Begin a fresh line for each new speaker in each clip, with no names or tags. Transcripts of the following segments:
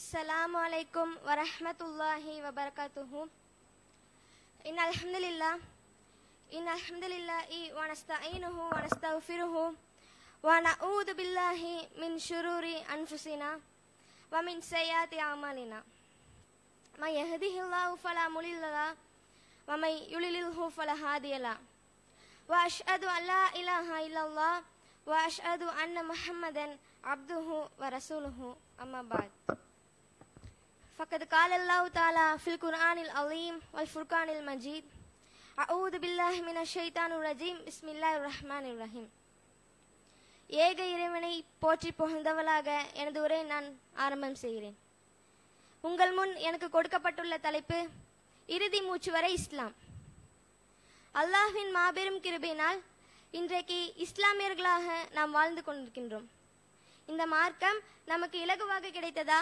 السلام عليكم ورحمة الله وبركاته إن الحمد لله إن الحمد لله ونستعينه ونستغفره ونعوذ بالله من شرور أنفسنا ومن سيئات أعمالنا من يهده الله فلا مضل له ومن يضلله فلا هادي له وأشهد أن لا إله إلا الله وأشهد أن محمدا عبده ورسوله أما بعد فقد قال الله تعالى في القرآن العظيم والفرقان المجيد أعوذ بالله من الشيطان الرجيم بسم الله الرحمن الرحيم ஏக இறைவனை போற்றி புகழ்ந்தவளாக எனது உரை நான் ஆரம்பம் செய்கிறேன் உங்கள் முன் எனக்கு கொடுக்கப்பட்டுள்ள தலைப்பு இறுதி மூச்சு வரை இஸ்லாம் அல்லாஹ்வின் மாபெரும் கிருபையினால் இன்றைக்கு இஸ்லாமியர்களாக நாம் வாழ்ந்து கொண்டிருக்கின்றோம் இந்த மார்க்கம் நமக்கு இலகுவாக கிடைத்ததா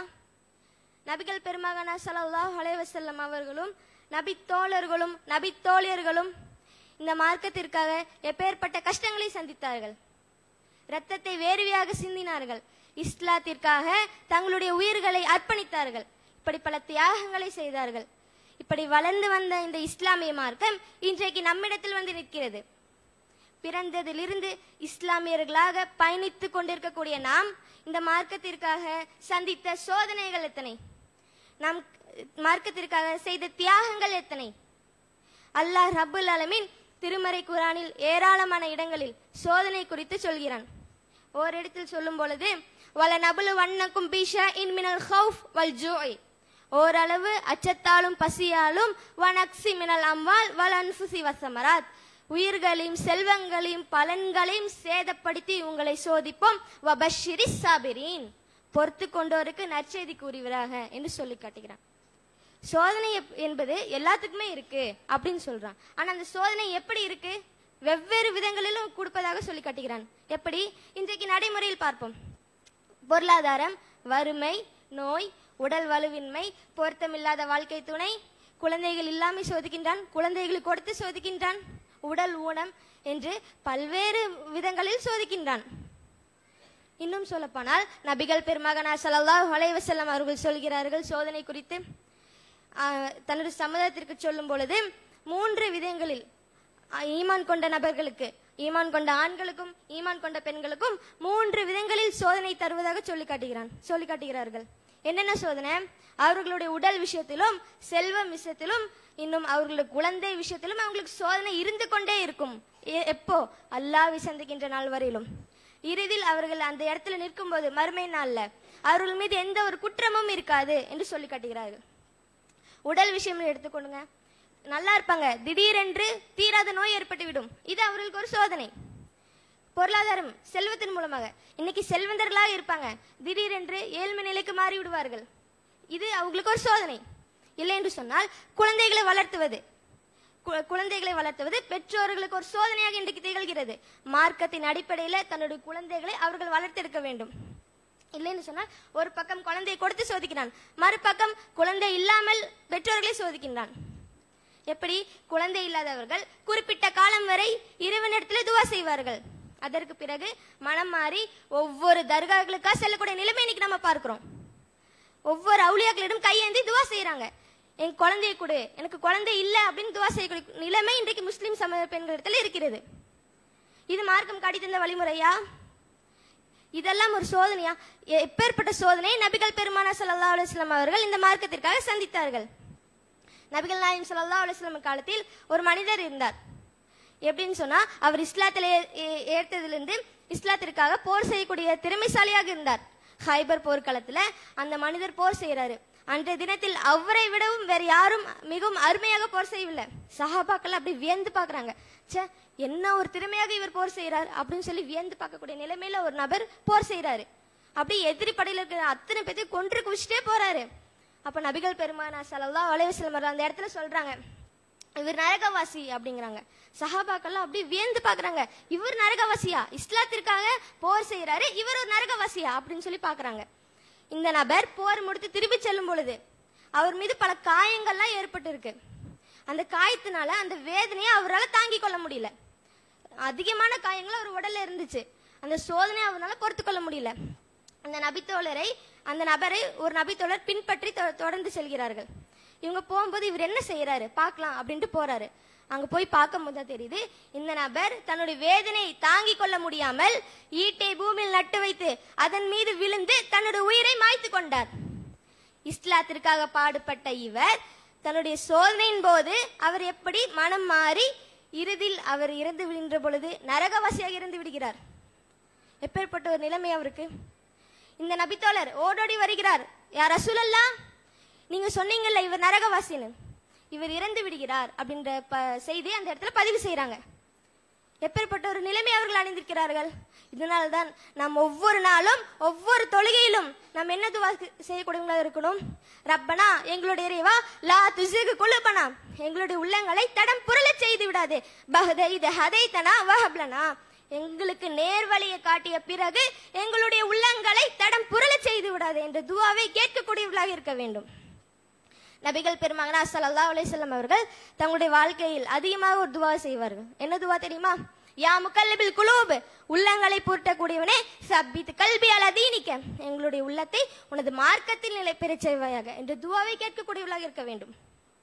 நபிகள் பெருமகனா ஸல்லல்லாஹு அலைஹி வஸல்லம் அவர்களும் நபி தோழர்களும் நபி தோழியர்களும் இந்த மார்க்கத்திற்காக எப்பேற்பட்ட கஷ்டங்களை சந்தித்தார்கள் இரத்தத்தை வேர்வையாக சிந்தினார்கள் இஸ்லாத்திற்காக தங்களுடைய உயிர்களை அர்ப்பணித்தார்கள் இப்படி பல தியாகங்களை செய்தார்கள் இப்படி வளர்ந்து வந்த இந்த இஸ்லாமிய மார்க்கம் இன்றைக்கு நம்மிடத்தில் வந்து நிற்கிறது பிறந்ததிலிருந்து இஸ்லாமியர்களாக பயணித்துக் கொண்டிருக்கக்கூடிய நாம் இந்த மார்க்கத்திற்காக சந்தித்த சோதனைகள் எத்தனை நாம் மார்க்கத்திற்காக செய்த தியாகங்கள் எத்தனை அல்லாஹ் ரப்புல் அலமீன் திருமறை குரானில் ஏராளமான இடங்களில் சோதனை குறித்து சொல்கிறான் ஓரிடத்தில் சொல்லும் பொழுது வல நபுலு வண்ணக்கும் பீஷா இன் மினல் ஹவுஃப் வல் ஜோய் ஓரளவு அச்சத்தாலும் பசியாலும் வனக்சி மினல் அம்வால் வல் அன்ஃபுசி வசமராத் உயிர்களையும் செல்வங்களையும் பலன்களையும் சேதப்படுத்தி உங்களை சோதிப்போம் வபஷிரி சாபிரீன் பொறுத்து கொண்டோருக்கு நற்செய்தி கூறுவராக என்று சொல்லி காட்டுகிறான் சோதனை எப்- என்பது எல்லாத்துக்குமே இருக்கு அப்படின்னு சொல்றான் ஆனா அந்த சோதனை எப்படி இருக்கு வெவ்வேறு விதங்களிலும் கொடுப்பதாக சொல்லி காட்டுகிறான் எப்படி இன்றைக்கு நடைமுறையில் பார்ப்போம் பொருளாதாரம் வறுமை நோய் உடல் வலுவின்மை பொருத்தமில்லாத வாழ்க்கை துணை குழந்தைகள் இல்லாமல் சோதிக்கின்றான் குழந்தைகளை கொடுத்து சோதிக்கின்றான் உடல் ஊனம் என்று பல்வேறு விதங்களில் சோதிக்கின்றான் இன்னும் சொல்லப்போனால் நபிகள் பெருமகனார் ஸல்லல்லாஹு அலைஹி வஸல்லம் அவர்கள் சொல்கிறார்கள் சோதனை குறித்து ஆஹ், தன்னுடைய சமுதாயத்திற்கு சொல்லும் பொழுது மூன்று விதங்களில் ஆஹ், ஈமான் கொண்ட நபர்களுக்கு ஈமான் கொண்ட ஆண்களுக்கும் ஈமான் கொண்ட பெண்களுக்கும் மூன்று விதங்களில் சோதனை தருவதாக சொல்லி காட்டுகிறான் சொல்லி காட்டுகிறார்கள் என்னென்ன சோதனை அவர்களுடைய உடல் விஷயத்திலும் செல்வம் விஷயத்திலும் இன்னும் அவர்களுடைய குழந்தை விஷயத்திலும் அவங்களுக்கு சோதனை இருந்து கொண்டே இருக்கும் எ- எப்போ அல்லாஹ்வை சந்திக்கின்ற நாள் வரையிலும் இறுதியில் அவர்கள் அந்த இடத்துல நிற்கும்போது மறுமை நாள்ல அவர்கள் மீது எந்த ஒரு குற்றமும் இருக்காது என்று சொல்லி காட்டுகிறார்கள் உடல் விஷயம் எடுத்துக்கொள்ளுங்க நல்லா இருப்பாங்க திடீரென்று தீராத நோய் ஏற்பட்டு விடும் இது அவர்களுக்கு ஒரு சோதனை பொருளாதாரம் செல்வத்தின் மூலமாக இன்னைக்கு செல்வந்தர்களாக இருப்பாங்க திடீரென்று ஏழ்மை நிலைக்கு மாறி விடுவார்கள் இது அவங்களுக்கு ஒரு சோதனை இல்லை என்று சொன்னால் குழந்தைகளை வளர்த்துவது கு- குழந்தைகளை வளர்த்துவது பெற்றோர்களுக்கு ஒரு சோதனையாக இன்றைக்கு திகழ்கிறது மார்க்கத்தின் அடிப்படையில் தன்னுடைய குழந்தைகளை அவர்கள் வளர்த்தெடுக்க வேண்டும் இல்லைன்னு சொன்னால் ஒரு பக்கம் குழந்தையை கொடுத்து சோதிக்கிறான் மறுபக்கம் குழந்தை இல்லாமல் பெற்றோர்களை சோதிக்கின்றான் எப்படி குழந்தை இல்லாதவர்கள் குறிப்பிட்ட காலம் வரை இறைவனிடத்தில் துவா செய்வார்கள் அதற்கு பிறகு மனம் மாறி ஒவ்வொரு தர்காக்களுக்காக செல்லக்கூடிய நிலைமை இன்னைக்கு நம்ம பார்க்கிறோம் ஒவ்வொரு அவுளியாக்களிடம் கையேந்தி துவா செய்றாங்க என் குழந்தையை கொடு எனக்கு குழந்தை இல்லை அப்படின்னு துவா செய்யக்கூடிய நிலைமை இன்றைக்கு முஸ்லிம் சமூக பெண்களிடத்தில் இருக்கிறது இது மார்க்கம் காட்டி தந்த வழிமுறையா இதெல்லாம் ஒரு சோதனையா எ- எப்பேற்பட்ட சோதனை நபிகள் பெருமானா ஸல்லல்லாஹு அலைஹி வஸல்லம் அவர்கள் இந்த மார்க்கத்திற்காக சந்தித்தார்கள் நபிகள் நாயம் ஸல்லல்லாஹு அலைஹி வஸல்லம் காலத்தில் ஒரு மனிதர் இருந்தார் எப்படின்னு சொன்னா அவர் இஸ்லாத்தில் ஏ- ஏ- ஏற்றதிலிருந்து இஸ்லாத்திற்காக போர் செய்யக்கூடிய திறமைசாலியாக இருந்தார் ஹைபர் போர்க்களத்துல அந்த மனிதர் போர் செய்யறாரு அன்றைய தினத்தில் அவரை விடவும் வேற யாரும் மிகவும் அருமையாக போர் செய்யவில்லை சஹாபாக்கள் அப்படி வியந்து பார்க்கறாங்க ச்சே என்ன ஒரு திறமையாக இவர் போர் செய்யறார் அப்படின்னு சொல்லி வியந்து பார்க்கக்கூடிய நிலைமையில ஒரு நபர் போர் செய்யறாரு அப்படி எதிரி படையில இருக்கிற அத்தனை பேத்தையும் கொன்று குவிச்சிட்டே போறாரு அப்ப நபிகள் பெருமானா ஸல்லல்லாஹு அலைஹி வஸல்லம் அவர்கள் அந்த இடத்துல சொல்றாங்க இவர் நரகவாசி அப்படிங்கிறாங்க சஹாபாக்கெல்லாம் அப்படியே வியந்து பாக்குறாங்க இவர் நரகவாசியா இஸ்லாத்திற்காக போர் செய்யறாரு இவர் ஒரு நரகவாசியா அப்படின்னு சொல்லி பாக்குறாங்க இந்த நபர் போர் முடித்து திரும்பி செல்லும் பொழுது அவர் மீது பல காயங்கள்லாம் ஏற்பட்டு இருக்கு அந்த காயத்தினால அந்த வேதனையை அவரால் தாங்கிக் கொள்ள முடியல அதிகமான காயங்கள் அவர் உடல்ல இருந்துச்சு அந்த சோதனை அவரால் பொறுத்து கொள்ள முடியல அந்த நபித்தோழரை அந்த நபரை ஒரு நபி தோழர் பின்பற்றி தொ- தொடர்ந்து செல்கிறார்கள் இவங்க போகும்போது இவர் என்ன செய்யறாரு பார்க்கலாம் அப்படின்ட்டு போறாரு அங்க போய் பார்க்கும்போது தான் தெரியுது இந்த நபர் தன்னுடைய வேதனை தாங்கிக் கொள்ள முடியாமல் ஈட்டை பூமியில் நட்டு வைத்து அதன் மீது விழுந்து தன்னுடைய உயிரை மாய்த்து கொண்டார் இஸ்லாத்திற்காக பாடுபட்ட இவர் தன்னுடைய சோதனையின் போது அவர் எப்படி மனம் மாறி இறுதியில் அவர் இறந்து விடுகின்ற பொழுது நரகவாசியாக இறந்து விடுகிறார் எப்பேற்பட்ட ஒரு நிலைமை அவருக்கு இந்த நபித்தோழர் ஓடோடி வருகிறார் யார் ரசூலல்லா நீங்க சொன்னீங்கல்ல இவர் நரகவாசின்னு இவர் இறந்து விடுகிறார் அப்படின்ற ப- செய்தி அந்த இடத்துல பதிவு செய்றாங்க எப்பேற்பட்ட ஒரு நிலைமை அவர்கள் அணிந்திருக்கிறார்கள் இதனால்தான் நாம் ஒவ்வொரு நாளும் ஒவ்வொரு தொழுகையிலும் நாம் என்ன துவா செய்யக்கூடியவங்களாக இருக்கணும் ரப்பனா எங்களுடைய இறைவா லா துசுகு குழுபனா எங்களுடைய உள்ளங்களை தடம் புரளச் செய்து விடாதே பஹதை இது ஹதைத்தனா வஹப்லனா எங்களுக்கு நேர்வழியை காட்டிய பிறகு எங்களுடைய உள்ளங்களை தடம் புரளச் செய்து விடாதே என்ற துவாவை கேட்கக்கூடியவர்களாக இருக்க வேண்டும் நபிகள் பெருமகனா ஸல்லல்லாஹு அலைஹி வஸல்லம் அவர்கள் தங்களுடைய வாழ்க்கையில் அதிகமாக ஒரு துவா செய்வார்கள் என்ன துவா தெரியுமா யா முக்கல்லிபில் குலூப் உள்ளங்களை பூர்ட்டக்கூடியவனே சப்பித் கல்வி அல தீனிக்க எங்களுடைய உள்ளத்தை உனது மார்க்கத்தில் நிலை பெறச் செய்வாயாக என்று துவாவை கேட்கக்கூடியவர்களாக இருக்க வேண்டும்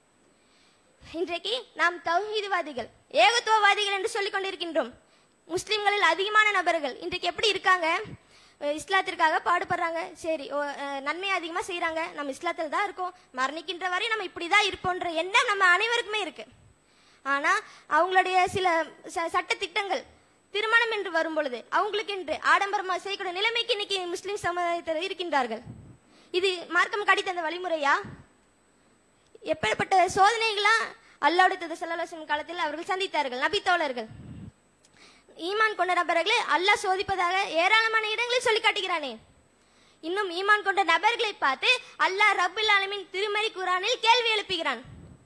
இன்றைக்கு நாம் தௌஹீதுவாதிகள் ஏகத்துவவாதிகள் என்று சொல்லிக் கொண்டிருக்கின்றோம் முஸ்லிம்களில் அதிகமான நபர்கள் இன்றைக்கு எப்படி இருக்காங்க அஹ் இஸ்லாத்திற்காக பாடுபடுறாங்க சரி ஓ, அஹ் நன்மை அதிகமாக செய்கிறாங்க நம்ம இஸ்லாத்தில் தான் இருக்கோம் மரணிக்கின்ற வரை நம்ம இப்படி தான் இருப்போன்ற எண்ணம் நம்ம அனைவருக்குமே இருக்கு ஆனால் அவங்களுடைய சில ச- சட்ட திட்டங்கள் திருமணம் என்று வரும் பொழுது அவங்களுக்கு என்று ஆடம்பரமாக செய்யக்கூடிய நிலைமைக்கு இன்னைக்கு முஸ்லிம் சமுதாயத்தில் இருக்கின்றார்கள் இது மார்க்கம் கடி தந்த வழிமுறையா எப்பேற்பட்ட சோதனைகளாம் அல்லாவுடைய தூதர் ஸல்லல்லாஹு அலைஹி வஸல்லம் காலத்தில் அவர்கள் சந்தித்தார்கள் நபி தோழர்கள் ஈமான் கொண்ட நபர்களை அல்லாஹ் சோதிப்பதாக ஏராளமான இடங்களில் சொல்லி காட்டுகிறானே இன்னும் ஈமான் கொண்ட நபர்களை பார்த்து அல்லாஹ் ரப்புல் ஆலமீன் திருமறை குரானில் கேள்வி எழுப்புகிறான்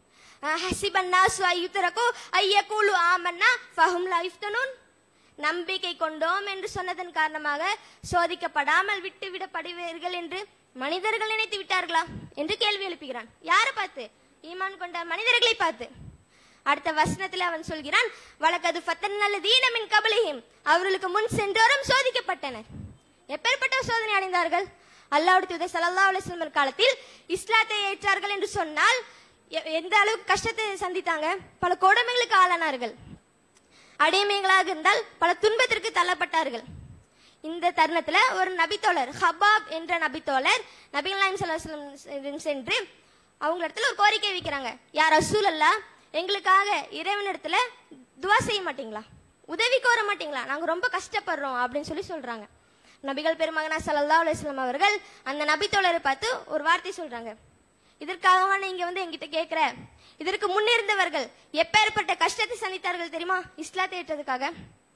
ஹசிபன் நாசு ஐயுத்தரகோ ஐயக்கூலு ஆமன்னா ஃபஹும் லா யுஃப்தனூன் நம்பிக்கை கொண்டோம் என்று சொன்னதன் காரணமாக சோதிக்கப்படாமல் விட்டு விடப்படுவீர்கள் என்று மனிதர்கள் நினைத்து விட்டார்களா என்று கேள்வி எழுப்புகிறான் யாரை பார்த்து ஈமான் கொண்ட மனிதர்களை பார்த்து அடுத்த வசனத்தில் அவன் சொல்கிறான் வழக்கது ஃபத்தன்னல் தீனமின் கபலிஹிம் அவர்களுக்கு முன் சென்றோரும் சோதிக்கப்பட்டனர் எப்பேற்பட்ட சோதனை அடைந்தார்கள் அல்லாஹ்வுடைய தூதர் ஸல்லல்லாஹு அலைஹி வஸல்லம் காலத்தில் இஸ்லாத்தை ஏற்றார்கள் என்று சொன்னால் எ- எந்த அளவுக்கு கஷ்டத்தை சந்தித்தாங்க பல கொடுமைகளுக்கு ஆளானார்கள் அடிமைகளாக இருந்தால் பல துன்பத்திற்கு தள்ளப்பட்டார்கள் இந்த தருணத்துல ஒரு நபித்தோழர் ஹபாப் என்ற நபித்தோழர் நபிகள் நாயம் ஸல்லல்லாஹு சென்று அவங்க இடத்துல ஒரு கோரிக்கை வைக்கிறாங்க யார் ரசூல் அல்லா எங்களுக்காக இறைவனிடத்துல துவா செய்ய மாட்டீங்களா உதவி கோர மாட்டீங்களா நாங்க ரொம்ப கஷ்டப்படுறோம் அப்படின்னு சொல்லி சொல்றாங்க நபிகள் பெருமகனா ஸல்லல்லாஹு அலைஹி வஸல்லம் அவர்கள் அந்த நபித்தோழரை பார்த்து ஒரு வார்த்தை சொல்றாங்க இதற்காகவா நீங்க வந்து என்கிட்ட கேட்கிற இதற்கு முன்னிருந்தவர்கள் எப்பேற்பட்ட கஷ்டத்தை சந்தித்தார்கள் தெரியுமா இஸ்லாத்தை ஏற்றதுக்காக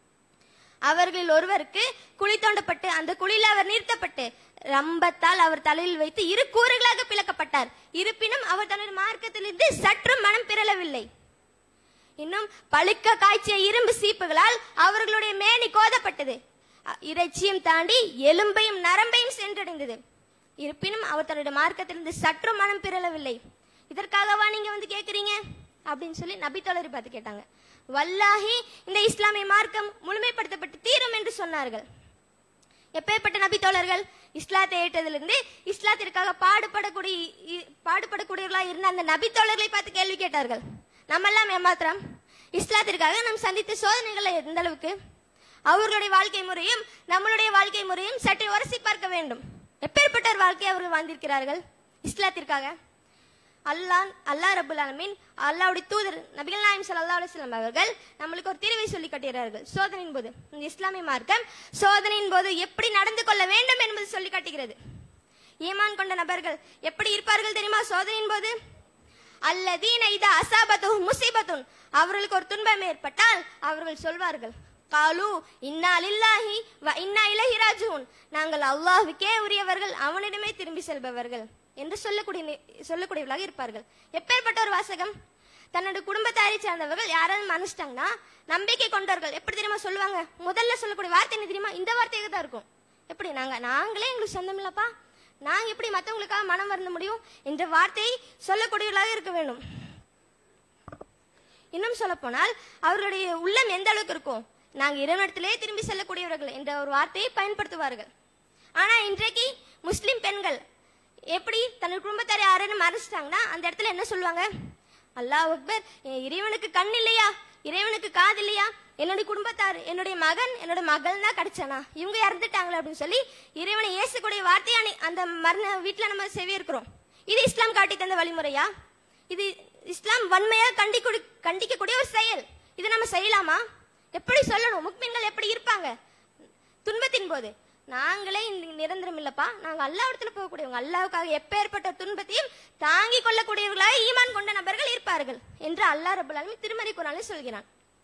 அவர்களில் ஒருவருக்கு குழி தோண்டப்பட்டு அந்த குழியில் அவர் நிறுத்தப்பட்டு ரம்பத்தால் அவர் தலையில் வைத்து இரு கூறுகளாக பிளக்கப்பட்டார் இருப்பினும் அவர் தன்னுடைய மார்க்கத்திலிருந்து சற்றும் மனம் பிறளவில்லை இன்னும் பழுக்க காய்ச்சிய இரும்பு சீப்புகளால் அவர்களுடைய மேனி கோதப்பட்டது அ- இறைச்சியும் தாண்டி எலும்பையும் நரம்பையும் சென்றடைந்தது இருப்பினும் அவர் தன்னுடைய மார்க்கத்திலிருந்து சற்றும் மனம் பிறளவில்லை இதற்காகவா நீங்க வந்து கேக்குறீங்க அப்படின்னு சொல்லி நபி தோழரை பார்த்து கேட்டாங்க வல்லாஹி இந்த இஸ்லாமிய மார்க்கம் முழுமைப்படுத்தப்பட்டு தீரும் என்று சொன்னார்கள் எப்பேற்பட்ட நபி தோழர்கள் இஸ்லாத்தை ஏற்றதிலிருந்து இஸ்லாத்திற்காக பாடுபடக்கூடிய இ- பாடுபடக்கூடியவர்களா இருந்த அந்த நபி தோழர்களை பார்த்து கேள்வி கேட்டார்கள் நம்ம எல்லாம் ஏமாத்திரம் இஸ்லாத்திற்காக நாம் சந்தித்த சோதனைகளை எந்த அளவுக்கு அவர்களுடைய வாழ்க்கை முறையும் நம்மளுடைய வாழ்க்கை முறையும் சற்று உரசி பார்க்க வேண்டும் எப்பேற்பட்ட ஒரு வாழ்க்கையை அவர்கள் வாழ்ந்திருக்கிறார்கள் இஸ்லாத்திற்காக அல்லாஹ் அல்லாஹ் ரபுல் ஆலமீன் அல்லாஹ்வுடைய தூதர் நபிகள் நாயம் ஸல்லல்லாஹு அலைஹி வஸல்லம் அவர்கள் நம்மளுக்கு ஒரு தீர்வை சொல்லி காட்டுகிறார்கள் சோதனையின் போது இந்த இஸ்லாமிய மார்க்கம் சோதனையின் போது எப்படி நடந்து கொள்ள வேண்டும் என்பது சொல்லி காட்டுகிறது ஈமான் கொண்ட நபர்கள் எப்படி இருப்பார்கள் தெரியுமா சோதனையின் போது அல்லதீன இதா அசாபத்து முசீபத்துன் அவர்களுக்கு ஒரு துன்பம் ஏற்பட்டால் அவர்கள் சொல்வார்கள் காலு இன்னா லில்லாஹி வ இன்னா இலைஹி ராஜிஊன் நாங்கள் அல்லாஹ்வுக்கே உரியவர்கள் அவனிடமே திரும்பி செல்பவர்கள் என்று சொல்லக்கூடிய நி- சொல்லக்கூடியவர்களாக இருப்பார்கள் எப்பேற்பட்ட ஒரு வாசகம் தன்னோட குடும்பத்தாரை சார்ந்தவர்கள் யாராவது மனுச்சிட்டாங்கன்னா நம்பிக்கை கொண்டவர்கள் எப்படி தெரியுமா சொல்லுவாங்க முதல்ல சொல்லக்கூடிய வார்த்தை என்ன தெரியுமா இந்த வார்த்தையாக தான் இருக்கும் எப்படி நாங்க நாங்களே எங்களுக்கு சொந்தம் இல்லப்பா நாங்க எப்படி மற்றவங்களுக்காக மனம் வருந்த முடியும் என்ற வார்த்தையை சொல்லக்கூடியவர்களாக இருக்க வேண்டும் இன்னும் சொல்லப்போனால் அவர்களுடைய உள்ளம் எந்த அளவுக்கு இருக்கும் நாங்க இறைவனிடத்திலே திரும்பி செல்லக்கூடியவர்கள் என்ற ஒரு வார்த்தையை பயன்படுத்துவார்கள் ஆனா இன்றைக்கு முஸ்லிம் பெண்கள் எப்படி தன் குடும்பத்தார் யாருன்னு மறைச்சிட்டாங்கன்னா அந்த இடத்துல என்ன சொல்லுவாங்க அல்லாஹ் அக்பர் என் இறைவனுக்கு கண் இல்லையா இறைவனுக்கு காது இல்லையா என்னுடைய குடும்பத்தார் என்னுடைய மகன் என்னோட மகள் தான் கிடைச்சானா இவங்க இறந்துட்டாங்களே அப்படின்னு சொல்லி இறைவனை இயேசுக்கூடிய வார்த்தையா நீ- அந்த மரண வீட்டுல நம்ம செவி இருக்கிறோம் இது இஸ்லாம் காட்டி தந்த வழிமுறையா இது இஸ்லாம் வன்மையா கண்டிக்கு கண்டிக்கக்கூடிய ஒரு செயல் இது நம்ம செய்யலாமா எப்படி சொல்லணும் முக்மீன்கள் எப்படி இருப்பாங்க துன்பத்தின் போது நாங்களே இந்த நிரந்தரம் இல்லப்பா நாங்க அல்லாவிடத்துல போகக்கூடியவங்க அல்லாவுக்காக எப்பேற்பட்ட துன்பத்தையும் தாங்கிக் கொள்ளக்கூடியவர்களாக ஈமான் கொண்ட நபர்கள் இருப்பார்கள் என்று அல்லாஹ் ரபுல் ஆலமீன் திருமறை குரானில் சொல்கிறான்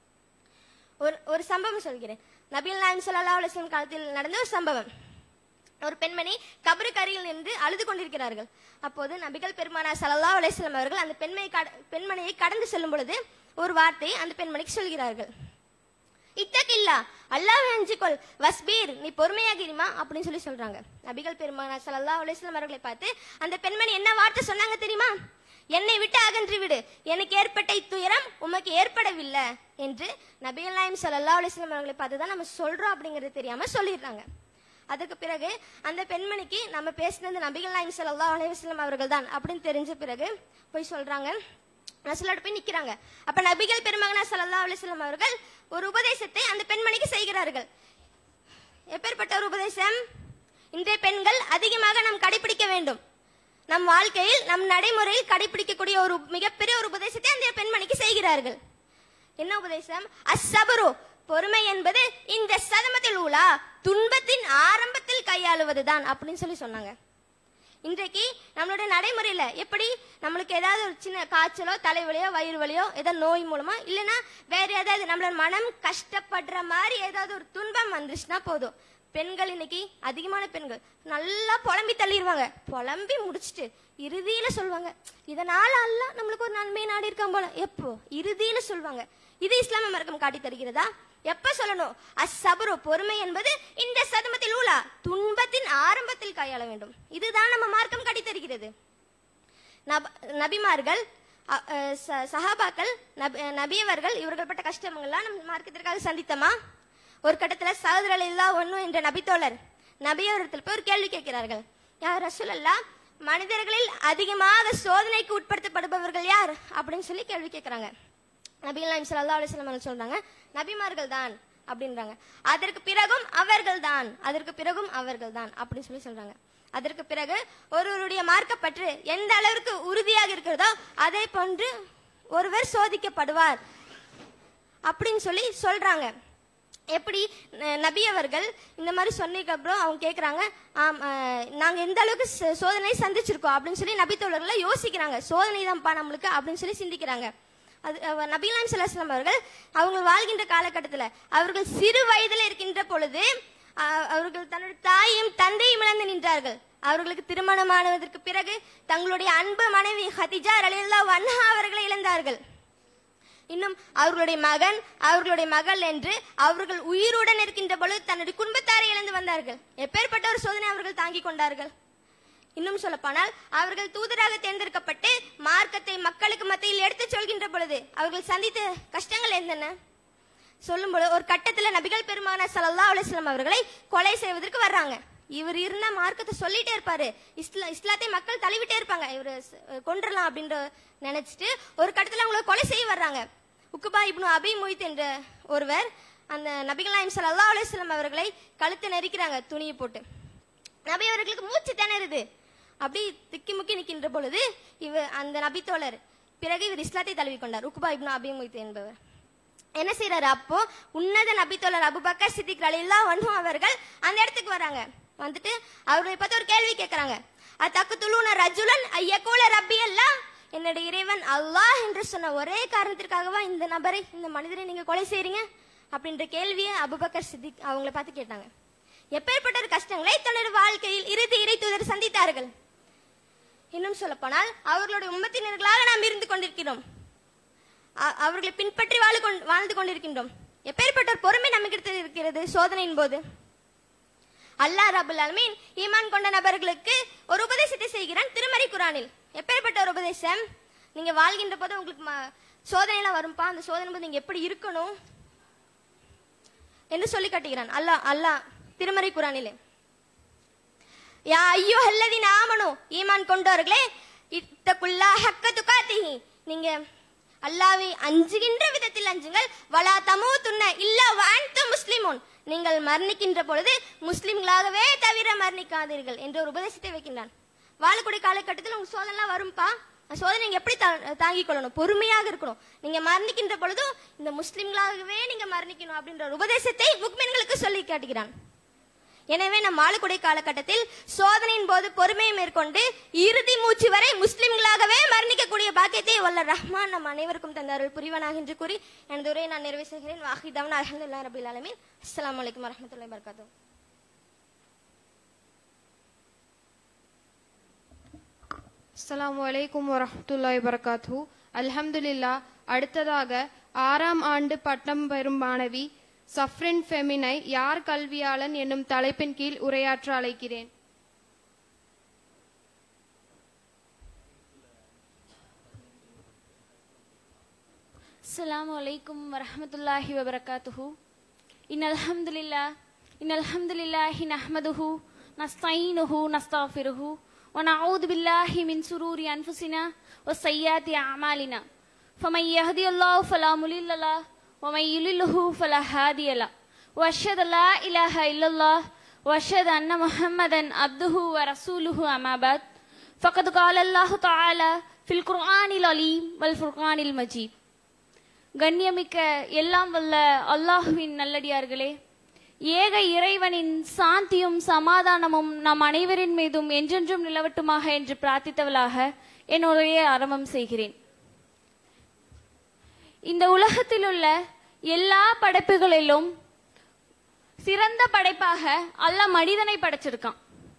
ஒரு ஒரு சம்பவம் சொல்கிறேன் நபிகள் நாயம் ஸல்லல்லாஹு அலைஹி வஸல்லம் காலத்தில் நடந்த ஒரு சம்பவம் ஒரு பெண்மணி கபருக்கு அருகில் நின்று அழுது கொண்டிருக்கிறார்கள் அப்போது நபிகள் பெருமானா ஸல்லல்லாஹு அலைஹி வஸல்லம் அவர்கள் அந்த பெண்மையை கட- பெண்மணியை கடந்து செல்லும் பொழுது ஒரு வார்த்தையை அந்த பெண்மணிக்கு சொல்கிறார்கள் இத்தகில்லா அல்லாஹ் அஞ்சுக்கொள் வஸ்பீர் நீ பொறுமையாக இருமா அப்படின்னு சொல்லி சொல்றாங்க நபிகள் பெருமானா ஸல்லல்லாஹு அலைஹி வஸல்லம் அவர்களை பார்த்து அந்த பெண்மணி என்ன வார்த்தை சொன்னாங்க தெரியுமா என்னை விட்டு அகன்று விடு எனக்கு ஏற்பட்ட இத்துயரம் உமக்கு ஏற்படவில்லை என்று நபிகள் நாயம் ஸல்லல்லாஹு அலைஹி வஸல்லம் அவர்களை பார்த்து தான் நம்ம சொல்றோம் அப்படிங்கிறது தெரியாம சொல்லிடுறாங்க அதுக்கு பிறகு அந்த பெண்மணிக்கு நம்ம பேசினது நபிகள் நாயம் ஸல்லல்லாஹு அலைஹி வஸல்லம் அவர்கள் தான் அப்படின்னு தெரிஞ்ச பிறகு போய் சொல்றாங்க ரசூலோட போய் நிக்கிறாங்க அப்ப நபிகள் பெருமகனா ஸல்லல்லாஹு அலைஹி வஸல்லம் அவர்கள் ஒரு உபதேசத்தை அந்த பெண்மணிக்கு செய்கிறார்கள் எப்பேற்பட்ட ஒரு உபதேசம் இன்றைய பெண்கள் அதிகமாக நாம் கடைபிடிக்க வேண்டும் நம் வாழ்க்கையில் நம் நடைமுறையில் கடைபிடிக்கக்கூடிய ஒரு மிகப்பெரிய ஒரு உபதேசத்தை அந்த பெண்மணிக்கு செய்கிறார்கள் என்ன உபதேசம் அஸ்ஸபரு பொறுமை என்பது இந்த சதமத்தில் உலா துன்பத்தின் ஆரம்பத்தில் கையாளுவதுதான் அப்படின்னு சொல்லி சொன்னாங்க இன்றைக்கு நம்மளுடைய நடைமுறையில எப்படி நம்மளுக்கு ஏதாவது ஒரு சின்ன காய்ச்சலோ தலைவலியோ வயிறு வலியோ ஏதாவது நோய் மூலமா இல்லைன்னா வேற ஏதாவது நம்மளோட மனம் கஷ்டப்படுற மாதிரி ஏதாவது ஒரு துன்பம் வந்துருச்சுன்னா போதும் பெண்கள் இன்னைக்கு அதிகமான பெண்கள் நல்லா புலம்பி தள்ளிடுவாங்க புலம்பி முடிச்சிட்டு இறுதியில சொல்லுவாங்க இதனால அல்ல நம்மளுக்கு ஒரு நன்மை நாடி இருக்கான் போல எப்போ இறுதியில சொல்லுவாங்க இது இஸ்லாமிய மார்க்கம் காட்டி தருகிறதா எப்ப சொல்லணும் அஸ்ஸபரு பொறுமை என்பது இந்த சதமத்தில் ஊலா துன்பத்தின் ஆரம்பத்தில் கையாள வேண்டும் இதுதான் நம்ம மார்க்கம் காட்டி தருகிறது நப- நபிமார்கள் அ, அ, ச- சஹாபாக்கள் நபி அ, நபியவர்கள் இவர்கள் பட்ட கஷ்டங்கள்லாம் நம்ம மார்க்கத்திற்காக சந்தித்தமா ஒரு கட்டத்துல சகோதரர் இல்லா ஒண்ணு என்ற நபித்தோழர் நபியவரத்தில் போய் ஒரு கேள்வி கேட்கிறார்கள் யார் ரசூலல்லா மனிதர்களில் அதிகமாக சோதனைக்கு உட்படுத்தப்படுபவர்கள் யார் அப்படின்னு சொல்லி கேள்வி கேட்கறாங்க நபிகள் நாயம் ஸல்லல்லாஹு அலைஹி வஸல்லம் அவர்கள் சொல்றாங்க நபிமார்கள் தான் அப்படின்றாங்க அதற்கு பிறகும் அவர்கள் தான் அதற்கு பிறகும் அவர்கள் தான் அப்படின்னு சொல்லி சொல்றாங்க அதற்கு பிறகு ஒருவருடைய மார்க்கப்பற்று எந்த அளவிற்கு உறுதியாக இருக்கிறதோ அதே போன்று ஒருவர் சோதிக்கப்படுவார் அப்படின்னு சொல்லி சொல்றாங்க எப்படி ந- நபி அவர்கள் இந்த மாதிரி சொன்னதுக்கு அப்புறம் அவங்க கேக்குறாங்க ஆம் அஹ், நாங்க எந்த அளவுக்கு ச- சோதனையை சந்திச்சிருக்கோம் அப்படின்னு சொல்லி நபி தோழர்கள் யோசிக்கிறாங்க சோதனை தான்ப்பா நம்மளுக்கு அப்படின்னு சொல்லி சிந்திக்கிறாங்க அது அஹ், நபிகளாம் சலாஸ்லாம் அவர்கள் அவங்க வாழ்கின்ற காலகட்டத்தில் அவர்கள் சிறு வயதில் இருக்கின்ற பொழுது அஹ், அவர்கள் தன்னுடைய தாயையும் தந்தையும் இழந்து நின்றார்கள் அவர்களுக்கு திருமணமானதற்கு பிறகு தங்களுடைய அன்பு மனைவி ஹதிஜா ரலியல்லா வன்ஹா அவர்களை இழந்தார்கள் இன்னும் அவர்களுடைய மகன் அவர்களுடைய மகள் என்று அவர்கள் உயிருடன் இருக்கின்ற பொழுது தன்னுடைய குடும்பத்தாரை இழந்து வந்தார்கள் எப்பேற்பட்ட ஒரு சோதனை அவர்கள் தாங்கிக் கொண்டார்கள் இன்னும் சொல்லப்போனால் அவர்கள் தூதராக தேர்ந்தெடுக்கப்பட்டு மார்க்கத்தை மக்களுக்கு மத்தியில் எடுத்துச் சொல்கின்ற பொழுது அவர்கள் சந்தித்த கஷ்டங்கள் என்னென்ன சொல்லும்போது ஒரு கட்டத்துல நபிகள் பெருமான ஸல்லல்லாஹு அலைஹி வஸல்லம் அவர்களை கொலை செய்வதற்கு வர்றாங்க இவர் இருந்த மார்க்கத்தை சொல்லிட்டே இருப்பாரு இஸ்லா இஸ்லாத்தை மக்கள் தழுவிட்டே இருப்பாங்க இவர் கொன்றலாம் அப்படின்ற நினைச்சிட்டு ஒரு கட்டத்துல அவங்களை கொலை செய்ய வர்றாங்க உக்குபா இப்னு அபி முய்த் என்ற ஒருவர் அந்த நபிகள் நாயம் ஸல்லல்லாஹு அலைஹி வஸல்லம் அவர்களை கழுத்தை நெரிக்கிறாங்க துணியை போட்டு நபி அவர்களுக்கு மூச்சு திணறுது அப்படி திக்கி முக்கி நிற்கின்ற பொழுது இவ அந்த நபி தோழர் பிறகு இவர் இஸ்லாத்தை தழுவி கொண்டார் உக்குபா இப்னு அபி முய்த் என்பவர் என்ன செய்யறாரு அப்போ உன்னத நபித்தோழர் அபுபக்கர் சித்திக் ரலில்லா வன்ஹு அவர்கள் அந்த இடத்துக்கு வராங்க வந்துட்டு அவர்களை பார்த்து ஒரு கேள்வி கேட்கறாங்க அத்தக்கு துளுன ரஜுலன் ஐயக்கூல ரப்பி அல்லாஹ் என்னுடைய இறைவன் அல்லாஹ் என்று சொன்ன ஒரே காரணத்திற்காகவா இந்த நபரை இந்த மனிதரை நீங்க கொலை செய்றீங்க அப்படின்ற கேள்வியை அபுபக்கர் சித்திக் அவங்கள பார்த்து கேட்டாங்க எப்பேற்பட்ட ஒரு கஷ்டங்களை தன்னுடைய வாழ்க்கையில் இறுதி இறை தூதர் சந்தித்தார்கள் இன்னும் சொல்லப்போனால் அவர்களுடைய உம்மத்தினர்களாக நாம் இருந்து கொண்டிருக்கிறோம் அ- அவர்களை பின்பற்றி வாழ கொண்- வாழ்ந்து கொண்டிருக்கின்றோம் எப்பேற்பட்ட ஒரு பொறுமை நமக்கு இருக்கிறது சோதனையின் போது அல்லாஹ் ரபுல் அலமீன் ஈமான் கொண்ட நபர்களுக்கு ஒரு உபதேசத்தை செய்கிறான் திருமறை குரானில் எப்பேற்பட்ட ஒரு உபதேசம் நீங்க வாழ்கின்ற போது உங்களுக்கு ம- சோதனைலாம் வரும்பா அந்த சோதனை போது நீங்க எப்படி இருக்கணும் என்று சொல்லி காட்டுகிறான் அல்லாஹ் அல்லாஹ் திருமறை குரானிலே யா ஐயோ அல்லதின் ஆமனு ஈமான் கொண்டவர்களே இத்தகுல்லா ஹக்க துகாத்திஹி நீங்க அல்லாவை அஞ்சுகின்ற விதத்தில் அஞ்சுங்கள் வலா தமூதுன்ன இல்லா வான்து முஸ்லிமுன் நீங்கள் மரணிக்கின்ற பொழுது முஸ்லிம்களாகவே தவிர மரணிக்காதீர்கள் என்ற ஒரு உபதேசத்தை வைக்கின்றான் வாழக்கூடிய காலகட்டத்தில் உங்களுக்கு சோதனைலாம் வரும்பா அந்த சோதனை நீங்க எப்படி தா- தாங்கிக் கொள்ளணும் பொறுமையாக இருக்கணும் நீங்க மரணிக்கின்ற பொழுதும் இந்த முஸ்லிம்களாகவே நீங்க மரணிக்கணும் அப்படின்ற ஒரு உபதேசத்தை முக்மீன்களுக்கு சொல்லி காட்டுகிறான் எனவே நம் வாழக்கூடிய காலகட்டத்தில் சோதனையின் போது பொறுமையை மேற்கொண்டு இறுதி மூச்சு வரை முஸ்லிம்களாகவே மரணிக்கக்கூடிய பாக்கியத்தை வல்ல ரஹ்மான் நம் அனைவருக்கும் தந்த அருள் புரிவானாக என்று கூறி எனது உரையை நான் நிறைவு செய்கிறேன் வாஹிதவன் அலமதுல்லா ரபில் அலமீன் அஸ்ஸலாமு அலைக்கும் வரஹ்மத்துல்லாஹி வபரகாத்துஹு
அஸ்ஸலாமு அலைக்கும் வரஹ்மத்துல்லாஹி வரகாத்து அல்ஹம்துலில்லா அடுத்ததாக ஆறாம் ஆண்டு பட்டம் பெறும் மாணவி சஃப்ரின் ஃபெமினை யார் கல்வியாளன் என்னும் தலைப்பின் கீழ் உரையாற்ற அழைக்கிறேன்
السلام عليكم ورحمة الله وبركاته إن الحمد لله إن الحمد لله نحمده نستعينه نستغفره ونعوذ بالله من سرور أنفسنا وسيئات أعمالنا فمن يهدي الله فلا مضل له ومن يضلله فلا هادي له وأشهد أن لا إله إلا الله وأشهد أن محمدا عبده ورسوله أما بعد فقد قال الله تعالى في القرآن العليم والفرقان المجيد கண்ணியமிக்க எல்லாம் வல்ல அல்லாஹுவின் நல்லடியார்களே ஏக இறைவனின் சாந்தியும் சமாதானமும் நம் அனைவரின் மீதும் என்றென்றும் நிலவட்டுமாக என்று பிரார்த்தித்தவளாக என்னுடைய ஆரம்பம் செய்கிறேன் இந்த உலகத்தில் உள்ள எல்லா படைப்புகளிலும் சிறந்த படைப்பாக அல்லாஹ் மனிதனை படைச்சிருக்கான்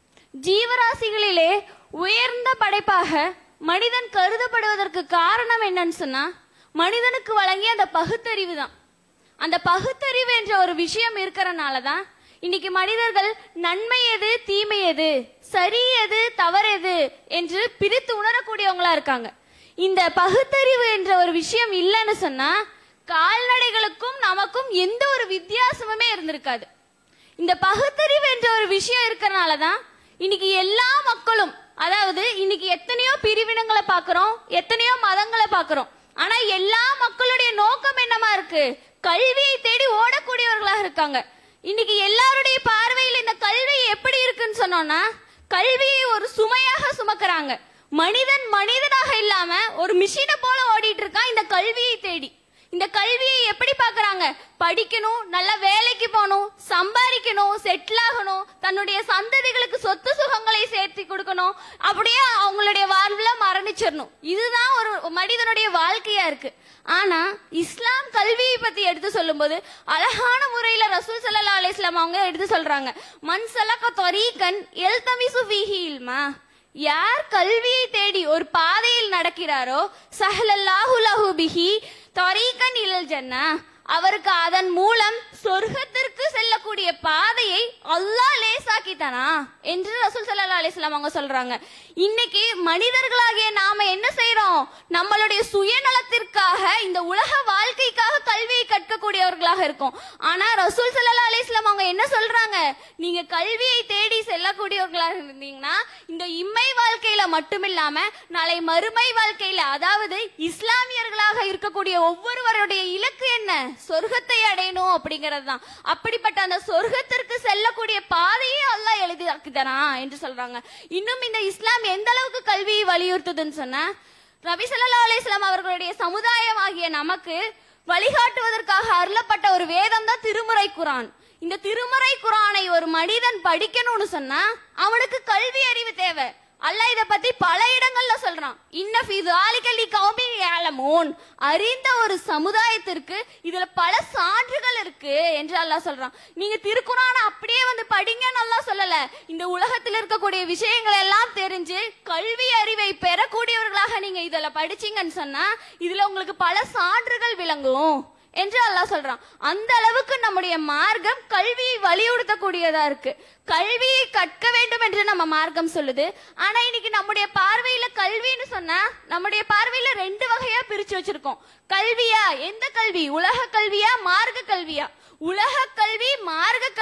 ஜீவராசிகளிலே உயர்ந்த படைப்பாக மனிதன் கருதப்படுவதற்கு காரணம் என்னன்னு சொன்னா மனிதனுக்கு வழங்கிய அந்த பகுத்தறிவு தான் அந்த பகுத்தறிவு என்ற ஒரு விஷயம் இருக்கிறனால தான் இன்னைக்கு மனிதர்கள் நன்மை எது தீமை எது சரி எது தவறு எது என்று பிரித்து உணரக்கூடியவங்களா இருக்காங்க இந்த பகுத்தறிவு என்ற ஒரு விஷயம் இல்லைன்னு சொன்னா கால்நடைகளுக்கும் நமக்கும் எந்த ஒரு வித்தியாசமுமே இருந்திருக்காது இந்த பகுத்தறிவு என்ற ஒரு விஷயம் இருக்கறனால தான் இன்னைக்கு எல்லா மக்களும் அதாவது இன்னைக்கு எத்தனையோ பிரிவினங்களை பார்க்கறோம் எத்தனையோ மதங்களை பார்க்கறோம் ஆனா எல்லா மக்களுடைய நோக்கம் என்னமா இருக்கு கல்வியை தேடி ஓடக்கூடியவர்களாக இருக்காங்க இன்னைக்கு எல்லாருடைய பார்வையில் இந்த கல்வி எப்படி இருக்குன்னு சொன்னோம்னா கல்வியை ஒரு சுமையாக சுமக்கறாங்க மனிதன் மனிதனாக இல்லாம ஒரு மிஷினை போல ஓடிட்டு இருக்கான் இந்த கல்வியை தேடி இந்த கல்வியை எப்படி பார்க்கறாங்க படிக்கணும் நல்ல வேலைக்கு போகணும் சம்பாதிக்கணும் செட்டில் ஆகணும் தன்னுடைய சந்ததிகளுக்கு சொத்து சுகங்களை சேர்த்து கொடுக்கணும் அப்படியே அவங்களுடைய வாழ்வுல மரணிச்சிடணும் இதுதான் ஒரு மனிதனுடைய வாழ்க்கையா இருக்கு ஆனா இஸ்லாம் கல்வியை பத்தி எடுத்து சொல்லும்போது அழகான முறையில ரசூல் ஸல்லல்லாஹு அலைஹி வஸல்லம் அவங்க எடுத்து சொல்றாங்க மன் சலக தரீகன் எல்தமிசு ஃபீஹி இல்மா யார் கல்வியை தேடி ஒரு பாதையில் நடக்கிறாரோ சஹலல்லாஹு லஹு பிஹி தரீகன் இலல் ஜன்னா அவருக்கு அதன் மூலம் சொர்க்கத்திற்கு செல்லக்கூடிய பாதையை அல்லாஹ் லேசாக்கித்தானா என்று ரசூல் ஸல்லல்லாஹு அலைஹி வஸல்லம் அவங்க சொல்றாங்க இன்னைக்கு மனிதர்களாகிய நாம என்ன செய்றோம் நம்மளுடைய சுயநலத்திற்காக இந்த உலக வாழ்க்கைக்காக கல்வியை கற்கக்கூடியவர்களாக இருக்கோம் ஆனா ரசூல் ஸல்லல்லாஹு அலைஹி வஸல்லம் அவங்க என்ன சொல்றாங்க நீங்க கல்வியை தேடி செல்லக்கூடியவர்களாக இருந்தீங்கன்னா இந்த இம்மை வாழ்க்கையில மட்டுமில்லாம நாளை மறுமை வாழ்க்கையில அதாவது இஸ்லாமியர்களாக இருக்கக்கூடிய ஒவ்வொருவருடைய இலக்கு என்ன சொர்க்கத்தை அடையணும் அப்படிங்கிறது தான் அப்படிப்பட்ட அந்த சொர்க்கத்திற்கு செல்லக்கூடிய பாதையை அல்லாஹ் எழுதியாக்குதானா என்று சொல்றாங்க இன்னும் இந்த இஸ்லாம் எந்த அளவுக்கு கல்வியை வலியுறுத்துதுன்னு சொன்னா நபி ஸல்லல்லாஹு அலைஹி வஸல்லம் அவர்களுடைய சமுதாயம் ஆகிய நமக்கு வழிகாட்டுவதற்காக அருளப்பட்ட ஒரு வேதம் தான் திருமுறை குரான் இந்த திருமுறை குரானை ஒரு மனிதன் படிக்கணும்னு சொன்னா அவனுக்கு கல்வி அறிவு தேவை அல்லாஹ் இத பத்தி பல இடங்கள்ல சொல்றான் இன்ன ஃபீ ذَلِكَ لِقَوْمٍ يَعْلَمُونَ அறிந்த ஒரு சமுதாயத்திற்கு இதுல பல சான்றுகள் இருக்கு என்று அல்லாஹ் சொல்றான் நீங்க திருக்குறானை அப்படியே வந்து படிங்கன்னு அல்லாஹ் சொல்லல இந்த உலகத்தில் இருக்கக்கூடிய விஷயங்கள் எல்லாம் தெரிஞ்சு கல்வி அறிவை பெறக்கூடியவர்களாக நீங்க இதுல படிச்சீங்கன்னு சொன்னா இதுல உங்களுக்கு பல சான்றுகள் விளங்கும் என்று அல்லாஹ் சொல்றான் அந்த அளவுக்கு நம்முடைய மார்க்கம் கல்வியை வலியுறுத்தக்கூடியதா இருக்கு கல்வியை கற்க வேண்டும் என்று நம்ம மார்க்கம் சொல்லுது ஆனா இன்னைக்கு நம்முடைய பார்வையில கல்வின்னு சொன்னா நம்முடைய பார்வையில ரெண்டு வகையா பிரிச்சு வச்சிருக்கோம் கல்வியா எந்த கல்வி உலக கல்வியா மார்க்க கல்வியா உலக கல்வி மார்க்க கல்வின்னு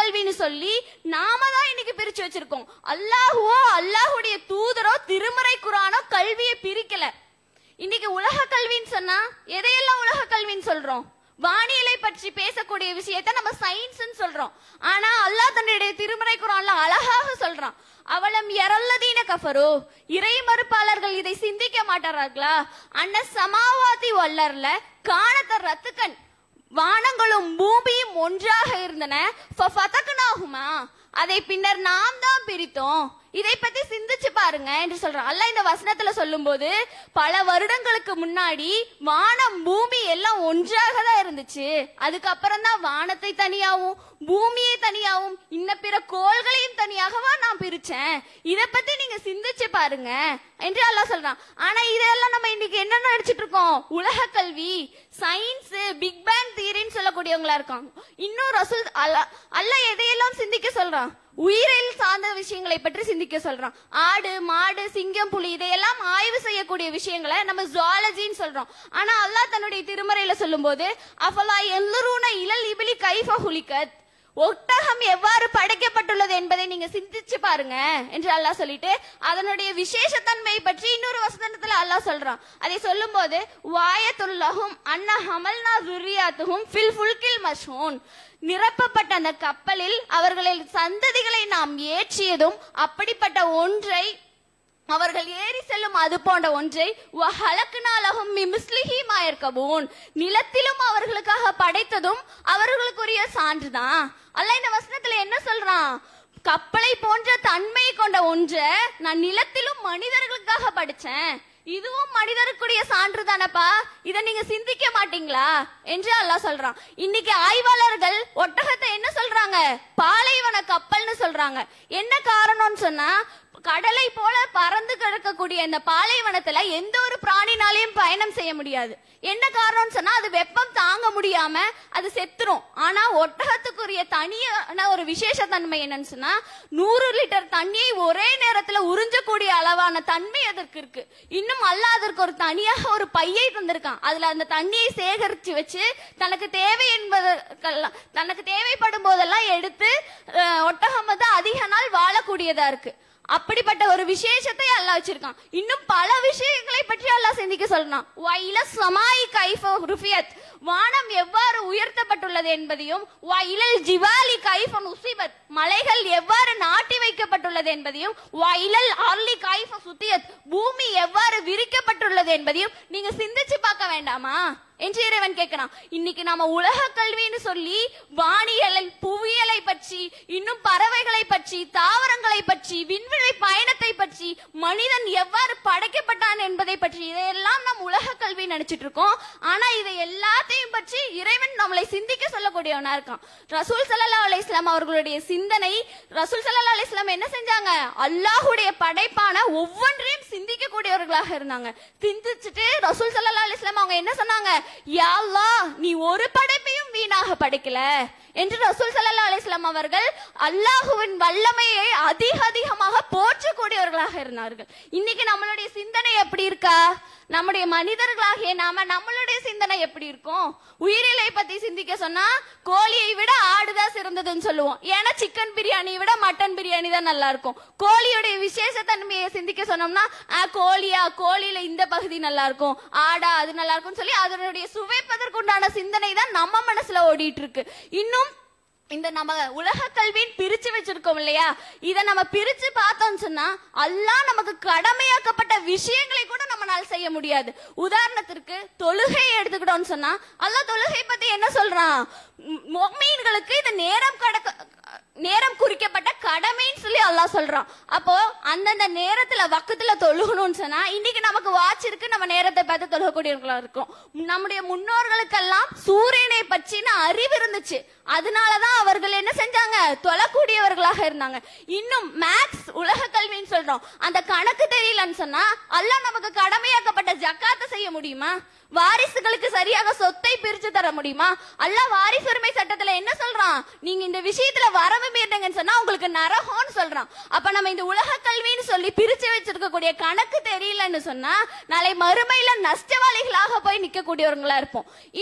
சொல்லி நாம தான் இன்னைக்கு பிரிச்சு வச்சிருக்கோம் அல்லாஹுவோ அல்லாஹுடைய தூதரோ திருமறை குரானோ கல்வியை பிரிக்கல இன்னைக்கு உலக கல்வின்னு சொன்னா எதையெல்லாம் உலக கல்வின்னு சொல்றோம் வானியலை பற்றி பேசக்கூடிய விஷயத்தை நம்ம சயின்ஸ் சொல்றோம் ஆனா அல்லாஹ் தன்னுடைய திருமறை குரான்ல அழகாக சொல்றான் அவலம் எரல்லதீன கஃபரோ இறை மறுப்பாளர்கள் இதை சிந்திக்க மாட்டார்களா அன்ன சமாவாதி வல்லர்ல காணத்த ரத்துக்கன் வானங்களும் பூமியும் ஒன்றாக இருந்தன ஃபஃபதக்னாஹுமா. அதை பின்னர் நாம் தான் பிரித்தோம் இதை பத்தி சிந்திச்சு பாருங்க என்று சொல்றோம் அல்லாஹ் இந்த வசனத்துல சொல்லும்போது பல வருடங்களுக்கு முன்னாடி வானம் பூமி எல்லாம் ஒன்றாக தான் இருந்துச்சு அதுக்கப்புறம் தான் வானத்தை தனியாவும் பூமியை தனியாவும் இன்ன பிற கோள்களையும் தனியாகவா நான் பிரிச்சேன் இத பத்தி நீங்க சிந்திச்சு பாருங்க என்று அல்லாஹ் சொல்றான் ஆனா இதெல்லாம் நம்ம இன்னைக்கு என்ன நடிச்சிட்டு இருக்கோம் உலக கல்வி சயின்ஸ் பிக் பேங் தியரின்னு சொல்லக்கூடியவங்களா இருக்காங்க இன்னும் ரசூல் அல்ல அல்ல எதையெல்லாம் சிந்திக்க சொல்றான் உயிரியல் சார்ந்த விஷயங்களை பற்றி சிந்திக்க சொல்றான் ஆடு மாடு சிங்கம் புலி இதையெல்லாம் ஆய்வு செய்யக்கூடிய விஷயங்களை நம்ம ஜுவாலஜின்னு சொல்றோம் ஆனா அல்லாஹ் தன்னுடைய திருமறையில சொல்லும்போது அஃபலா எல்லரூன இலல் இபிலி கைஃப ஹுலிகத் ஒட்டகம் எவ்வாறு படைக்கப்பட்டுள்ளது என்பதை நீங்க சிந்திச்சு பாருங்க என்று அல்லாஹ் சொல்லிட்டு அதனுடைய விசேஷத்தன்மை பற்றி இன்னொரு வசனத்துல அல்லாஹ் சொல்றான் அதை சொல்லும்போது வாயத்துல்லஹும் அன்ன ஹமல்னா துரியாத்துஹும் ஃபில் ஃபுல்கில் மஷூன் நிரப்பப்பட்ட அந்த கப்பலில் அவர்களின் சந்ததிகளை நாம் ஏற்றியதும் அப்படிப்பட்ட ஒன்றை அவர்கள் ஏறி செல்லும் அது போன்ற ஒன்றை வஹலக்னாலஹும் மிமிஸ்லிஹி மாயர்கபூன் நிலத்திலும் அவர்களுக்காக படைத்ததும் அவர்களுக்குரிய சான்றுதான் அல்லாஹ் இந்த வசனத்துல என்ன சொல்றான் கப்பலை போன்ற தன்மை கொண்ட ஒன்றை நான் நிலத்திலும் மனிதர்களுக்காக படிச்சேன் இதுவும் மனிதருக்குரிய சான்று தானப்பா இத நீங்க சிந்திக்க மாட்டீங்களா என்று அல்லாஹ் சொல்றான் இன்னைக்கு ஆய்வாளர்கள் ஒட்டகத்தை என்ன சொல்றாங்க பாலைவன கப்பல்னு சொல்றாங்க என்ன காரணம்னு சொன்னா கடலை போல பறந்து கிடக்கக்கூடிய இந்த பாலைவனத்துல எந்த ஒரு பிராணினாலையும் பயணம் செய்ய முடியாது என்ன காரணம்னு சொன்னா அது வெப்பம் தாங்க முடியாம அது செத்துரும் ஆனா ஒட்டகத்துக்குரிய தனியான ஒரு விசேஷ தன்மை என்னன்னு சொன்னா நூறு லிட்டர் தண்ணியை ஒரே நேரத்துல உறிஞ்சக்கூடிய அளவான தன்மை அதற்கு இருக்கு இன்னும் அல்ல அதற்கு ஒரு தனியாக ஒரு பையை தந்திருக்கான் அதுல அந்த தண்ணியை சேகரிச்சு வச்சு தனக்கு தேவை என்பதற்கெல்லாம் தனக்கு தேவைப்படும் போதெல்லாம் எடுத்து அஹ், ஒட்டகம் வந்து அதிக நாள் வாழக்கூடியதா இருக்கு அப்படிப்பட்ட ஒரு விசேஷத்தை அல்லாஹ் வச்சிருக்கான் இன்னும் பல விஷயங்களை பற்றி அல்லாஹ் சிந்திக்க சொல்றான் வைல சமாய் கைஃப ருஃபியத் வானம் எவ்வாறு உயர்த்தப்பட்டுள்ளது என்பதையும் வைலல் ஜிவாலி கைஃப நுசிபத் மலைகள் எவ்வாறு நாட்டி வைக்கப்பட்டுள்ளது என்பதையும் வைலல் ஆர்லி கைஃப சுத்தியத் பூமி எவ்வாறு விரிக்கப்பட்டுள்ளது என்பதையும் நீங்க சிந்திச்சு பார்க்க வேண்டாமா என்று இறைவன் கேட்கிறான் இன்னைக்கு நாம உலக கல்வின்னு சொல்லி வானியலை புவியியலை பற்றி இன்னும் பறவைகளை பற்றி தாவரங்களை பற்றி விண்வெளி பயணத்தை பற்றி மனிதன் எவ்வாறு படைக்கப்பட்டான் என்பதை பற்றி இதையெல்லாம் நாம் உலக கல்வி நினைச்சிட்டு இருக்கோம் ஆனா இதை எல்லாத்தையும் பற்றி இறைவன் நம்மளை சிந்திக்க சொல்லக்கூடியவனா இருக்கான் ரசூல் ஸல்லல்லாஹு அலைஹி வஸல்லம் அவர்களுடைய சிந்தனை ரசூல் ஸல்லல்லாஹு அலைஹி வஸல்லம் என்ன செஞ்சாங்க அல்லாஹ்வுடைய படைப்பான ஒவ்வொன்றையும் சிந்திக்க கூடியவர்களாக இருந்தாங்க சிந்திச்சுட்டு ரசூல் ஸல்லல்லாஹு அலைஹி வஸல்லம் அவங்க என்ன சொன்னாங்க யா அல்லாஹ் நீ ஒரு படைப்பையும் வீணாக படைக்கல என்று ரசூல் ஸல்லல்லாஹு அலைஹி வஸல்லம் அவர்கள் அல்லாஹுவின் வல்லமையை அதிக அதிகமாக போற்றக்கூடியவர்களாக இருந்தார்கள் இன்னைக்கு நம்மளுடைய சிந்தனை எப்படி இருக்கா நம்முடைய மனிதர்களாகிய நாம நம்மளுடைய சிந்தனை எப்படி இருக்கும் உயிரிலை பத்தி சிந்திக்க சொன்னா கோழியை விட ஆடுதான் சிறந்ததுன்னு சொல்லுவோம் ஏன்னா சிக்கன் பிரியாணியை விட மட்டன் பிரியாணி தான் நல்லா இருக்கும் கோழியுடைய விசேஷ தன்மையை சிந்திக்க சொன்னோம்னா ஆ, கோழியா கோழியில இந்த பகுதி நல்லா இருக்கும் ஆடா அது நல்லா இருக்கும்னு சொல்லி அதனுடைய சுவைப்பதற்குண்டான சிந்தனை தான் நம்ம மனசுல ஓடிட்டு இருக்கு இன்னும் இந்த நம்ம உலக கல்வின்னு பிரிச்சு வச்சிருக்கோம் இல்லையா இத நம்ம பிரிச்சு பார்த்தோம்னு சொன்னா அல்லாஹ் நமக்கு கடமையாக்கப்பட்ட விஷயங்களை கூட நம்மளால செய்ய முடியாது உதாரணத்திற்கு தொழுகை எடுத்துக்கிட்டோம்னு சொன்னா அல்லாஹ் தொழுகை பத்தி என்ன சொல்றான் மொமீன்களுக்கு இது நேரம் கடக்க நேரம் குறிக்கப்பட்ட கடமைன்னு சொல்லி அல்லாஹ் சொல்றான் அப்போ அந்தந்த நேரத்துல வக்கத்துல தொழுகணும்னு சொன்னா இன்னைக்கு நமக்கு வாட்ச் இருக்கு நம்ம நேரத்தை பார்த்து தொழுகக்கூடியவர்களா இருக்கும் நம்முடைய முன்னோர்களுக்கெல்லாம் சூரியனை பற்றின அறிவு இருந்துச்சு அதனாலதான் அவர்கள் என்ன செஞ்சாங்க தொழக்கூடியவர்களாக இருந்தாங்க இன்னும் மேக்ஸ் உலக கல்வின்னு சொல்றோம் அந்த கணக்கு தெரியலன்னு சொன்னா அல்லாஹ் நமக்கு கடமையாக்கப்பட்ட ஜக்காத்தை செய்ய முடியுமா வாரிசுகளுக்கு சரியாக சொத்தை பிரிச்சு தர முடியுமா அல்லாஹ் வாரிசு உரிமை சட்டத்துல என்ன சொல்றான் நீங்க இந்த விஷயத்துல வரவு மீறினீங்கன்னு சொன்னா உங்களுக்கு நரகம்னு சொல்றான் அப்ப நம்ம இந்த உலக கல்வின்னு சொல்லி பிரிச்சு வச்சிருக்கக்கூடிய கணக்கு தெரியலன்னு சொன்னா நாளை மறுமையில நஷ்டவாளிகளாக போய் நிக்கக்கூடியவங்களா இருப்போம் இன்னும்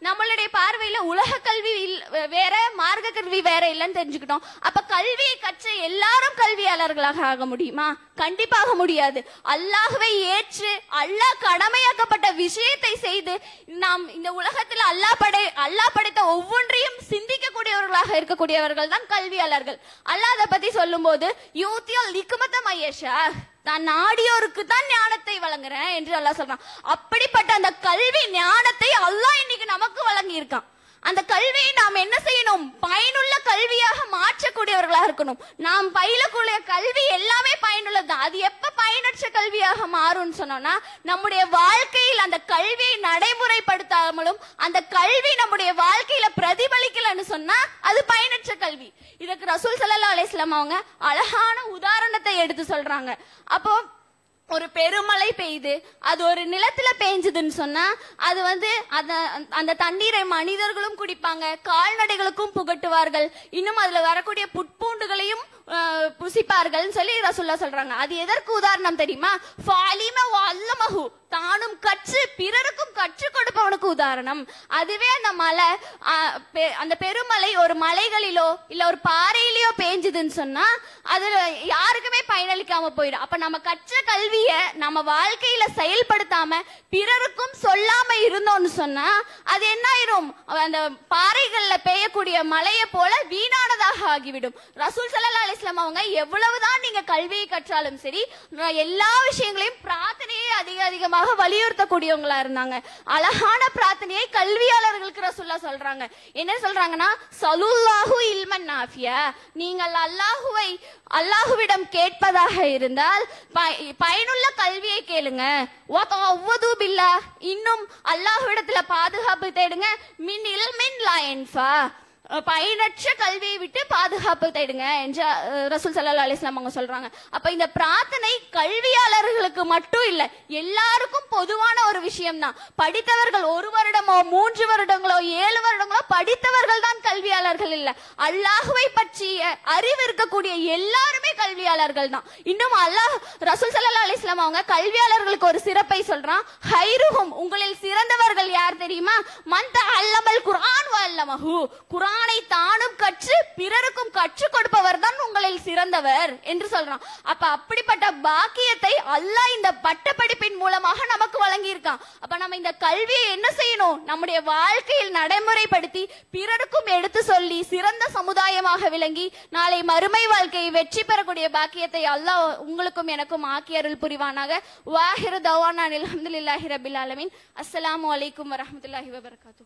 நம்மளுடைய பார்வையில உலக கல்வி இல்ல- வேற மார்க்க கல்வி வேற இல்லைன்னு தெரிஞ்சுக்கிட்டோம் அப்ப கல்வியை கற்ற எல்லாரும் கல்வியாளர்களாக ஆக முடியுமா கண்டிப்பாக முடியாது அல்லாஹ்வை ஏற்று அல்லாஹ் கடமையாக்கப்பட்ட விஷயத்தை செய்து நாம் இந்த உலகத்தில் அல்லாஹ் படை அல்லாஹ் படைத்த ஒவ்வொன்றையும் சிந்திக்கக்கூடியவர்களாக இருக்கக்கூடியவர்கள் தான் கல்வியாளர்கள் அல்லாஹ் அதை பத்தி சொல்லும்போது யூத்தியல் லிக்குமத்த மையஷா தான் நாடியோருக்கு தான் ஞானத்தை வழங்குறேன் என்று அல்லாஹ் சொல்றான் அப்படிப்பட்ட அந்த கல்வி ஞானத்தை அல்லாஹ் இன்னைக்கு நமக்கு வழங்கி இருக்கான் அந்த கல்வியை நாம் என்ன செய்யணும் பயனுள்ள கல்வியாக மாற்றக்கூடியவர்களாக இருக்கணும் நாம் பயிலக்கூடிய கல்வி எல்லாமே பயனுள்ளது தான் அது எப்ப பயனற்ற கல்வியாக மாறும்னு சொன்னோம்னா நம்முடைய வாழ்க்கையில் அந்த கல்வியை நடைமுறைப்படுத்தாமலும் அந்த கல்வி நம்முடைய வாழ்க்கையில பிரதிபலிக்கலன்னு சொன்னா அது பயனற்ற கல்வி இதுக்கு ரசூல் ஸல்லல்லாஹு அலைஹி வஸல்லம் அவங்க அழகான உதாரணத்தை எடுத்து சொல்றாங்க அப்போ ஒரு பெருமழை பெய்யுது அது ஒரு நிலத்துல பெய்ஞ்சதுன்னு சொன்னா அது வந்து அந்த அந்த தண்ணீரை மனிதர்களும் குடிப்பாங்க கால்நடைகளுக்கும் புகட்டுவார்கள் இன்னும் அதுல வரக்கூடிய புட்பூண்டுகளையும் அஹ், புசிப்பார்கள்னு சொல்லி ரசுல்லா சொல்றாங்க அது எதற்கு உதாரணம் தெரியுமா ஃபாலிம வல்லமஹு தானும் கற்று பிறருக்கும் கற்றுக் கொடுப்பவனுக்கு உதாரணம் அதுவே அந்த மலை அஹ், பெ- அந்த பெருமலை ஒரு மலைகளிலோ இல்ல ஒரு பாறையிலயோ பேஞ்சுதுன்னு சொன்னா அது யாருக்குமே பயனளிக்காம போயிடும் அப்ப நம்ம கற்ற கல்விய நம்ம வாழ்க்கையில செயல்படுத்தாம பிறருக்கும் சொல்லாம இருந்தோம்னு சொன்னா அது என்ன ஆயிரும் அந்த பாறைகள்ல பெய்யக்கூடிய மலையை போல வீணானதாக ஆகிவிடும் ரசூல் ஸல்லல்லாஹு அலைஹி வஸல்லம் அவங்க எவ்வளவுதான் நீங்க கல்வியை கற்றாலும் சரி நான் எல்லா விஷயங்களையும் பிரார்த்தனையை அதிக அதிகமாக வலியுறுத்தக்கூடியவங்களா இருந்தாங்க அழகான பிரார்த்தனையை கல்வியாளர்களுக்கு ரசூல்லா சொல்றாங்க என்ன சொல்றாங்கன்னா சலுல்லாஹு இல்மன் நாஃபியா நீங்கள் அல்லாஹுவை அல்லாஹுவிடம் கேட்பதாக இருந்தால் ப- பயனுள்ள கல்வியை கேளுங்க வதஅவ்வது பில்லாஹ். இன்னும் அல்லாஹ்விடத்துல பாதுகாப்பு தேடுங்க மின் இல்மின் லா யன்ஃபா. பயனற்ற கல்வியை விட்டு பாதுகாப்பு தேடுங்க என்று அஹ், ரசூல் சல்லா அலிஸ்லாம் அவங்க சொல்றாங்க அப்ப இந்த பிரார்த்தனை கல்வியாளர்களுக்கு மட்டும் இல்ல எல்லாருக்கும் பொதுவான ஒரு விஷயம் தான் படித்தவர்கள் ஒரு வருடமோ மூன்று வருடங்களோ ஏழு வருடங்களோ படித்தவர்கள் தான் கல்வியாளர்கள் இல்ல அல்லாஹுவை பற்றிய அறிவு இருக்கக்கூடிய எல்லாருமே கல்வியாளர்கள் தான் இன்னும் அல்லாஹ் ரசூல் சல்லா அலிஸ்லாம் அவங்க கல்வியாளர்களுக்கு ஒரு சிறப்பை சொல்றான் ஹைருஹும் உங்களில் சிறந்தவர்கள் யார் தெரியுமா மந்த அல்லமல் குர்ஆன் வல்லமஹு குர்ஆனை தானும் கற்று பிறருக்கும் கற்றுக் கொடுப்பவர் தான் உங்களில் சிறந்தவர் என்று சொல்றான் அப்ப அப்படிப்பட்ட பாக்கியத்தை அல்லாஹ் இந்த பட்டப்படிப்பின் மூலமாக நமக்கு வழங்கி இருக்கான் அப்ப நம்ம இந்த கல்வியை என்ன செய்யணும் நம்முடைய வாழ்க்கையில் நடைமுறைப்படுத்தி பிறருக்கும் எடுத்து சொல்லி சிறந்த சமுதாயமாக விளங்கி நாளை மறுமை வாழ்க்கையை வெற்றி பெறக்கூடிய பாக்கியத்தை அல்லாஹ் உங்களுக்கும் எனக்கும் ஆக்கி அருள் புரிவானாக வாஹிரு தவானா அல்ஹம்துலில்லாஹி ரபில் ஆலமீன் அஸ்ஸலாமு அலைக்கும் வரஹ்மத்துல்லாஹி வபரகாத்துஹு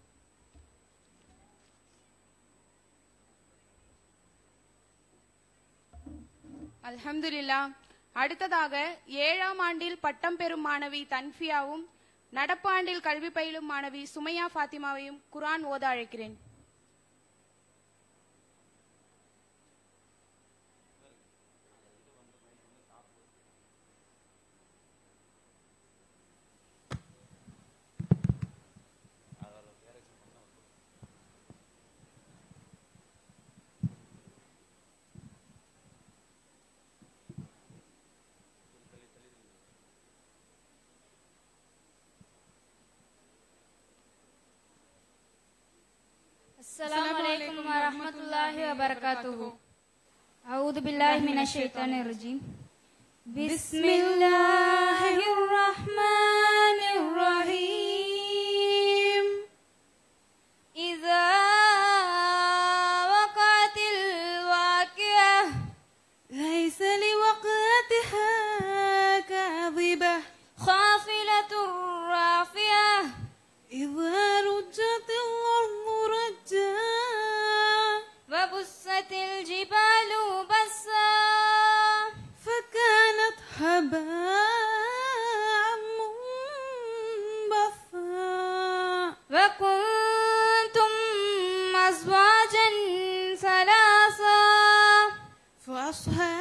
அல்ஹம்துலில்லா அடுத்ததாக ஏழாம் ஆண்டில் பட்டம் பெறும் மாணவி தன்ஃபியாவும் நடப்பாண்டில் கல்வி பயிலும் மாணவி சுமையா ஃபாத்திமாவையும் குர்ஆன் ஓத அழைக்கிறேன்
السلام عليكم ورحمة الله وبركاته أعوذ بالله من الشيطان الرجيم بسم الله الرحمن الرحيم إذا وقعت الواقعة ليس لوقعتها كاذبة خافلة رافعة إذا رجت الأرض رجا وبست الجبال بسا فكانت هباء منبثا وكنتم أزواجا ثلاثا فأصحاب